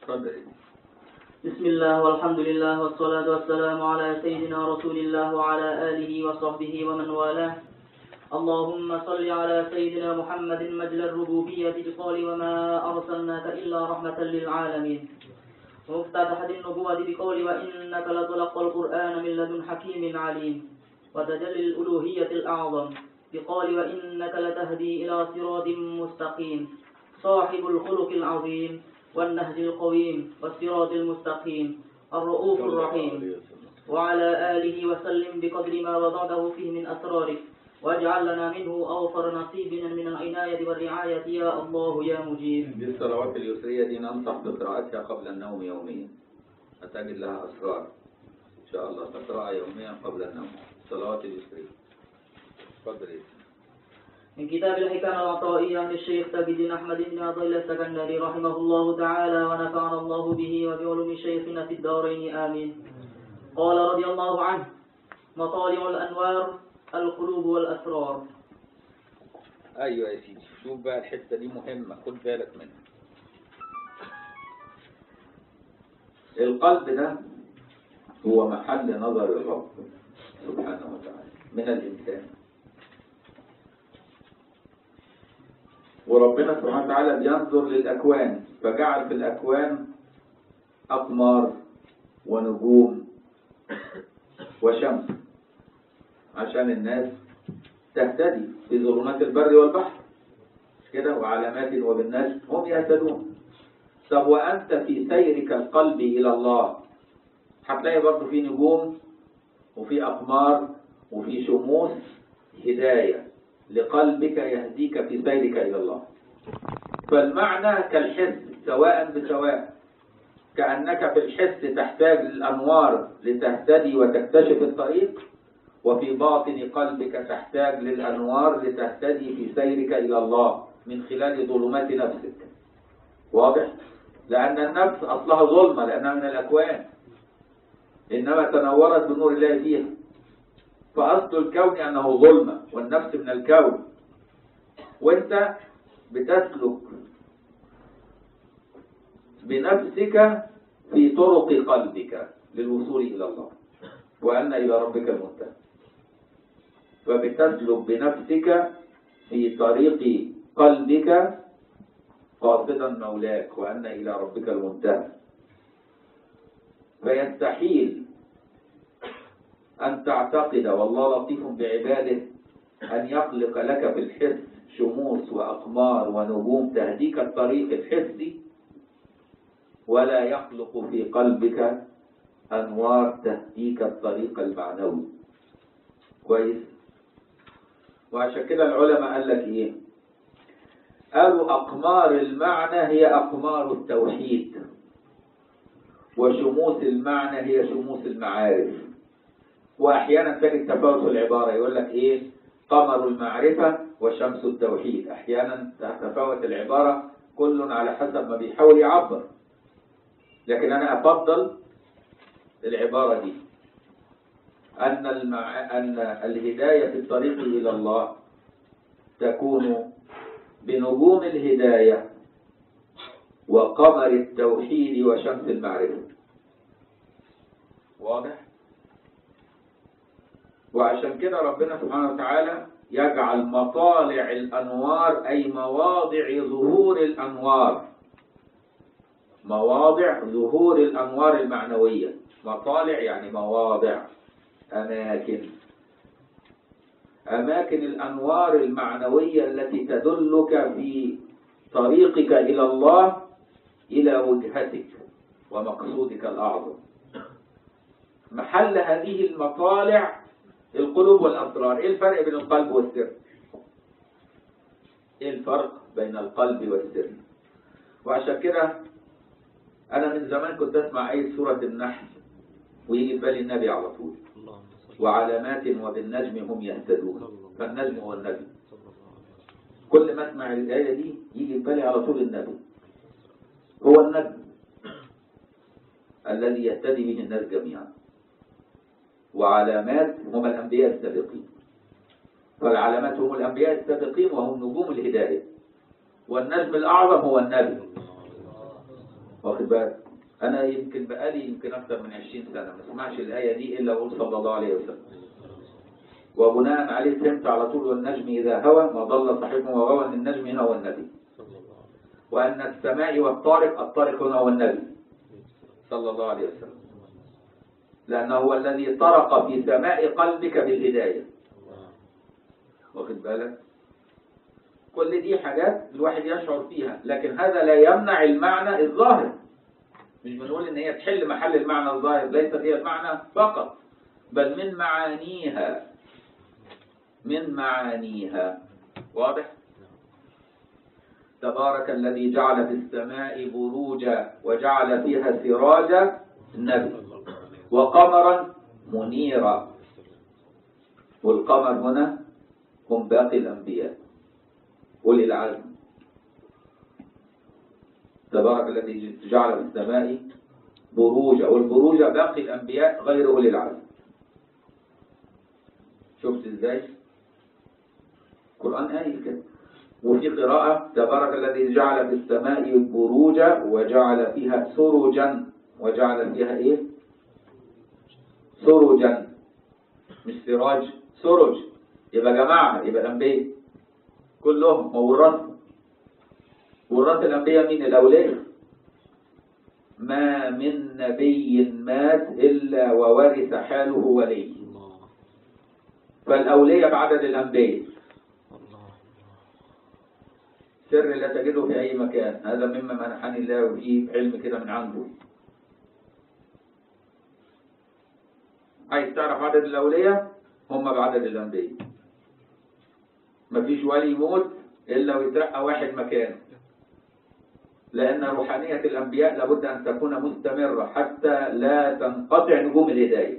اتفضل بسم الله والحمد لله والصلاة والسلام على سيدنا رسول الله وعلى آله وصحبه ومن والاه اللهم صل على سيدنا محمد مجل الربوبية بقول وما أرسلناك إلا رحمة للعالمين ومفتتحة النبوة بقول وإنك لتلقى القرآن من لدن حكيم عليم وتجلي الألوهية الأعظم بقول وإنك لتهدي إلى صراط مستقيم صاحب الخلق العظيم والنهج القويم والصراط المستقيم الرؤوف الرحيم وعلى آله وسلم بقدر ما وضعته فيه من أسرارك واجعل لنا منه أوفر نصيبنا من العناية والرعاية يا الله يا مجيب دي الصلوات اليسرية دي ننصح بقراءتها قبل النوم يوميا هتجد لها أسرار إن شاء الله تقرأها يوميا قبل النوم الصلوات اليسرية اتفضل يا سيدي. من كتاب الحكم العطائية عن الشيخ تاج الدين أحمد بن عبد الله السكندري رحمه الله تعالى ونفعنا الله به وبعلوم شيخنا في الدارين آمين قال رضي الله عنه مطالع الأنوار القلوب والأسرار أيوة يا سيدي شوف بقى الحتة دي مهمة خد بالك منها القلب ده هو محل نظر الرب سبحانه وتعالى من الإنسان وربنا سبحانه وتعالى بينظر للأكوان فجعل في الأكوان أقمار ونجوم وشمس عشان الناس تهتدي في ظلمات البر والبحر مش كده وعلامات وبالنجم هم يهتدون طب وأنت في سيرك القلبي إلى الله هتلاقي برضه في نجوم وفي أقمار وفي شموس هداية لقلبك يهديك في سيرك إلى الله فالمعنى كالحس سواء بسواء كأنك في الحس تحتاج للأنوار لتهتدي وتكتشف الطريق وفي باطن قلبك تحتاج للأنوار لتهتدي في سيرك إلى الله من خلال ظلمات نفسك واضح؟ لأن النفس أصلها ظلمة لأنها من الأكوان إنما تنورت بنور الله فيها فأصل الكون أنه ظلمة والنفس من الكون وانت بتسلك بنفسك في طرق قلبك للوصول إلى الله وأن إلى ربك المنتهى فبتسلك بنفسك في طريق قلبك قاصدا مولاك وأن إلى ربك المنتهى فيستحيل أن تعتقد والله لطيف بعباده أن يخلق لك في الحس شموس وأقمار ونجوم تهديك الطريق الحسي ولا يخلق في قلبك أنوار تهديك الطريق المعنوي كويس وعشان كده العلماء قال لك إيه قالوا أقمار المعنى هي أقمار التوحيد وشموس المعنى هي شموس المعارف وأحيانا تجد تفاوت في العبارة يقول لك إيه قمر المعرفة وشمس التوحيد أحيانا تتفاوت العبارة كل على حسب ما بيحاول يعبر لكن أنا أفضل العبارة دي أن المع... أن الهداية في الطريق إلى الله تكون بنجوم الهداية وقمر التوحيد وشمس المعرفة واضح؟ وعشان كده ربنا سبحانه وتعالى يجعل مطالع الأنوار أي مواضع ظهور الأنوار مواضع ظهور الأنوار المعنوية مطالع يعني مواضع أماكن أماكن الأنوار المعنوية التي تدلك في طريقك إلى الله إلى وجهتك ومقصودك الأعظم محل هذه المطالع القلوب والأسرار إيه الفرق بين القلب والسر إيه الفرق بين القلب والسر وعشان كده أنا من زمان كنت أسمع أي سورة النحل ويجي في بالي النبي على طول وعلامات وبالنجم هم يهتدون فالنجم هو النبي كل ما اسمع الآية دي يجي في بالي على طول النبي هو النبي الذي يهتدي به الناس جميعا وعلامات هم الأنبياء السابقين فالعلامات هم الأنبياء السابقين وهم نجوم الهداية والنجم الأعظم هو النبي واخد بالك انا يمكن بقالي يمكن اكثر من 20 سنه ما اسمعش الايه دي الا اقول صلى الله عليه وسلم وبناء عليه فهمت على طول والنجم اذا هوى ما ضل صاحبه وغوى ان النجم هنا هو النبي وان السماء والطارق الطارق هنا هو النبي صلى الله عليه وسلم لانه هو الذي طرق في سماء قلبك بالهدايه واخد بالك كل دي حاجات الواحد يشعر فيها لكن هذا لا يمنع المعنى الظاهر مش بنقول ان هي تحل محل المعنى الظاهر ليست هي المعنى فقط بل من معانيها من معانيها واضح تبارك الذي جعل في السماء بروجا وجعل فيها سراجا النبي وقمرا منيرا والقمر هنا هم باقي الأنبياء أولي العزم تبارك الذي جعل في السماء بروجا والبروج باقي الأنبياء غير أولي العزم شفت ازاي القرآن قايل كده وفي قراءة تبارك الذي جعل في السماء بروجا وجعل فيها سرجا وجعل فيها ايه سرجا مش سراج سرج يبقى جماعة يبقى الأنبياء كلهم وورثهم وراث الأنبياء مين الأولياء ما من نبي مات إلا وورث حاله ولي فالأولياء بعدد الأنبياء سر لا تجده في أي مكان هذا مما منحني الله فيه علم كده من عنده عايز تعرف عدد الأولياء هم بعدد الأنبياء مفيش ولي يموت إلا ويترقى واحد مكانه لأن روحانية الأنبياء لابد أن تكون مستمرة حتى لا تنقطع نجوم الهداية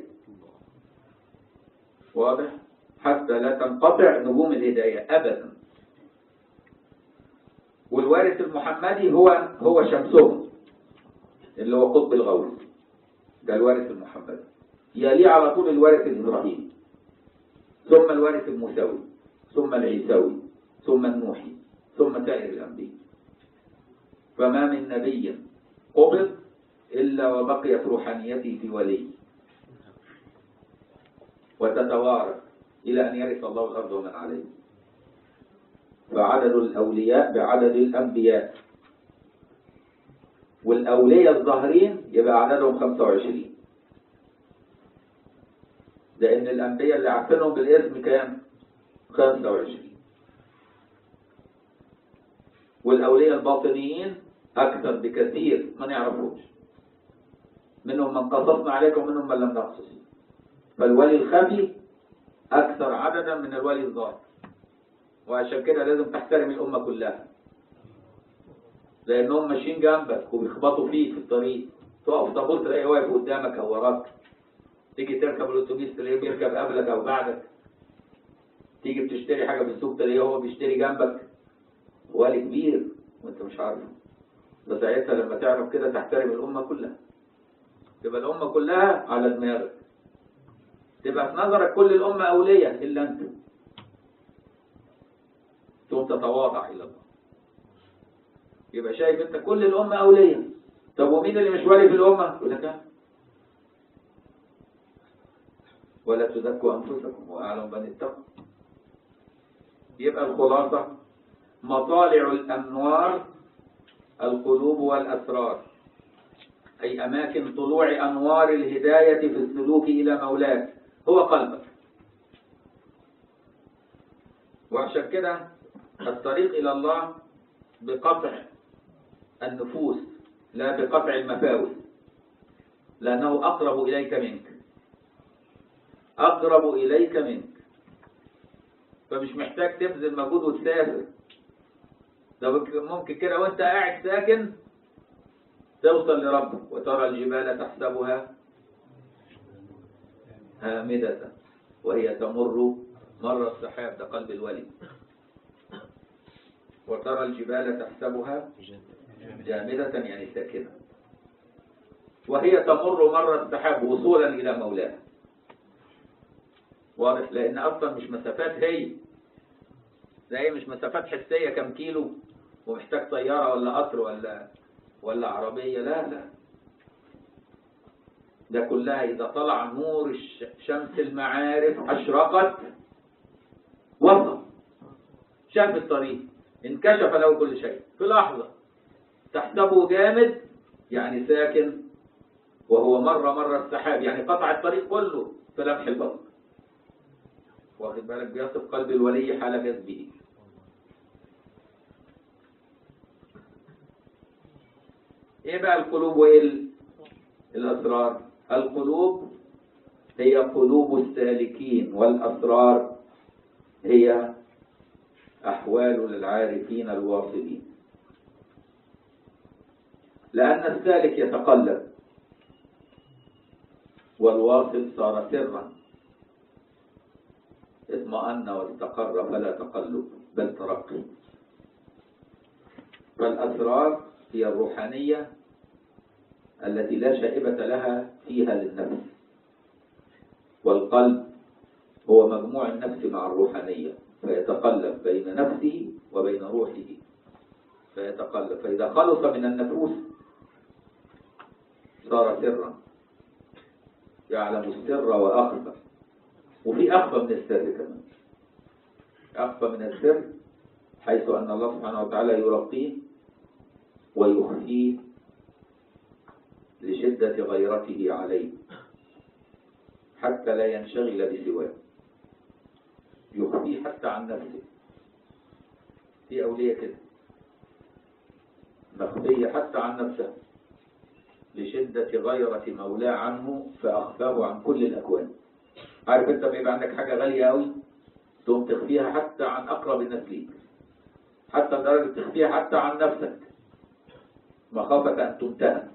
واضح؟ حتى لا تنقطع نجوم الهداية أبدا والوارث المحمدي هو هو شمسهم اللي هو قطب الغوث ده الوارث المحمدي يليه على طول الوارث الإبراهيمي ثم الوارث الموسوي ثم العيسوي ثم النوحي ثم سائر الأنبياء فما من نبي قبض إلا وبقيت روحانيته في ولي وتتوارث إلى أن يرث الله الأرض ومن عليه فعدد الأولياء بعدد الأنبياء والأولياء الظاهرين يبقى عددهم 25 لأن الأنبياء اللي عارفينهم بالاسم كام؟ 25 والأولياء الباطنيين أكثر بكثير ما نعرفوش منهم من قصصنا عليكم ومنهم من لم نقصص فالولي الخفي أكثر عددا من الولي الظاهر وعشان كده لازم تحترم الأمة كلها لأنهم ماشيين جنبك وبيخبطوا فيك في الطريق تقف تبص تلاقيه واقف قدامك أو وراك تيجي تركب الأتوبيس تلاقيه بيركب قبلك أو بعدك تيجي بتشتري حاجة في السوق تلاقيه هو بيشتري جنبك ولي كبير وانت مش عارفه ده ساعتها لما تعرف كده تحترم الأمة كلها تبقى الأمة كلها على دماغك تبقى في نظرك كل الأمة أولية إلا أنت ثم تتواضع إلى الله يبقى شايف أنت كل الأمة أولية طب ومين اللي مش ولي في الأمة؟ يقول لك أنا. ولا تزكوا أنفسكم وأعلم من اتقوا يبقى الخلاصة مطالع الأنوار القلوب والأسرار أي أماكن طلوع أنوار الهداية في السلوك إلى مولاك هو قلبك وعشان كده الطريق إلى الله بقطع النفوس لا بقطع المفاوز لأنه أقرب إليك منك أقرب إليك منك فمش محتاج تبذل مجهود وتسافر ده ممكن كده وانت قاعد ساكن توصل لربك وترى الجبال تحسبها هامدة وهي تمر مر السحاب ده قلب الولي وترى الجبال تحسبها جامدة يعني ساكنة وهي تمر مر السحاب وصولا إلى مولاها واضح لأن أصلا مش مسافات هي ده هي مش مسافات حسية كم كيلو ومحتاج طيارة ولا قطر ولا ولا عربية لا لا ده كلها إذا طلع نور الش- شمس المعارف أشرقت وصل شاف الطريق انكشف له كل شيء في لحظة تحسبه جامد يعني ساكن وهو مرة مرة السحاب يعني قطع الطريق كله في لمح البصر واخد بالك بيصف قلب الولي حال جذبه ايه بقى القلوب وايه ال- الاسرار القلوب هي قلوب السالكين والاسرار هي احوال للعارفين الواصلين لان السالك يتقلب والواصل صار سرا اطمأن واستقر فلا تقلب بل ترقي فالأسرار هي الروحانية التي لا شائبة لها فيها للنفس والقلب هو مجموع النفس مع الروحانية فيتقلب بين نفسه وبين روحه فيتقلب فإذا خلص من النفوس صار سرا يعلم السر وأخفى وفي أخفى من السر كمان أخفى من السر حيث أن الله سبحانه وتعالى يرقيه ويخفيه لشدة غيرته عليه حتى لا ينشغل بسواه يخفيه حتى عن نفسه في أولياء كده مخفية حتى عن نفسه لشدة غيرة مولاه عنه فأخفاه عن كل الأكوان عارف انت بيبقى عندك حاجة غالية قوي تقوم تخفيها حتى عن أقرب الناس ليك حتى لدرجة تخفيها حتى عن نفسك مخافة أن تمتهن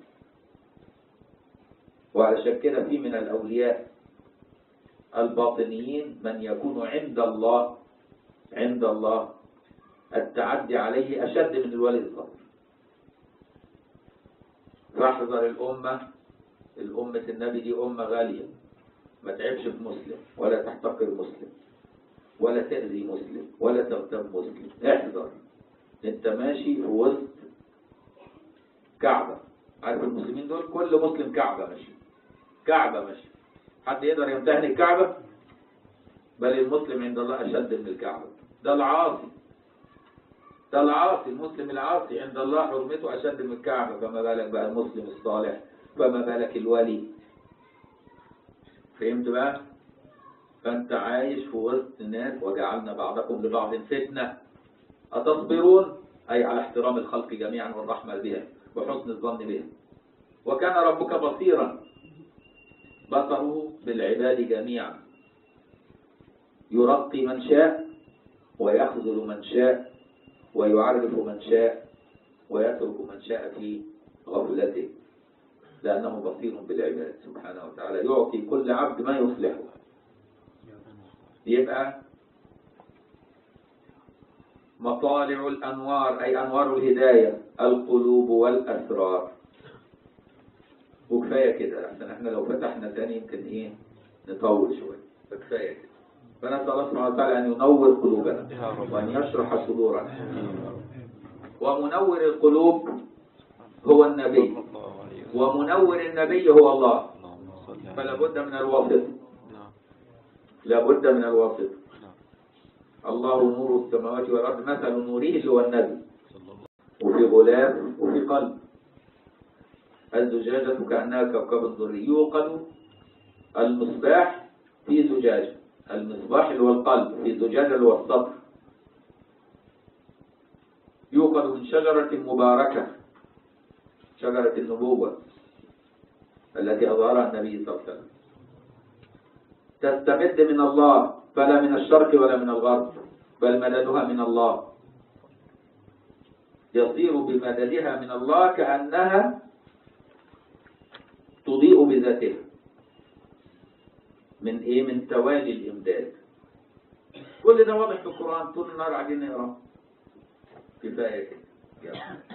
وعلشان كده في من الأولياء الباطنيين من يكون عند الله عند الله التعدي عليه أشد من الولي الصغير فاحذر الأمة الأمة النبي دي أمة غالية ما تعبش في مسلم ولا تحتقر مسلم ولا تأذي مسلم ولا تغتاب مسلم احذر انت ماشي في وسط كعبة عارف المسلمين دول كل مسلم كعبة ماشي كعبة ماشي حد يقدر يمتهن الكعبة بل المسلم عند الله أشد من الكعبة ده العاصي ده العاصي المسلم العاصي عند الله حرمته أشد من الكعبة فما بالك بقى المسلم الصالح فما بالك الولي فهمت بقى فأنت عايش في وسط ناس وجعلنا بعضكم لبعض فتنة أتصبرون أي على احترام الخلق جميعا والرحمة بهم وحسن الظن بهم وكان ربك بصيرا بصره بالعباد جميعا يرقي من شاء ويخذل من شاء ويعرف من شاء ويترك من شاء في غفلته لأنه بصير بالعباد سبحانه وتعالى يعطي كل عبد ما يصلحه يبقى مطالع الأنوار أي أنوار الهداية القلوب والأسرار وكفاية كده عشان احنا لو فتحنا تاني يمكن ايه نطول شوية فكفاية كده فنسأل الله سبحانه وتعالى أن ينور قلوبنا وأن يشرح صدورنا ومنور القلوب هو النبي ومنور النبي هو الله فلا بد من الواسطة لا بد من الواسطة الله نور السماوات والأرض مثل نوره اللي هو النبي وفي غلاف وفي قلب الزجاجة كأنها كوكب دري يوقد المصباح في زجاجة المصباح اللي هو القلب في زجاجة اللي هو السطر يوقد من شجرة مباركة شجرة النبوة التي أظهرها النبي صلى الله عليه وسلم تستمد من الله فلا من الشرق ولا من الغرب بل مددها من الله يصير بمددها من الله كأنها تضيء بذاتها من ايه من توالي الامداد كل ده واضح في القرآن طول النهار قاعدين نقرا كفاية كده يلا.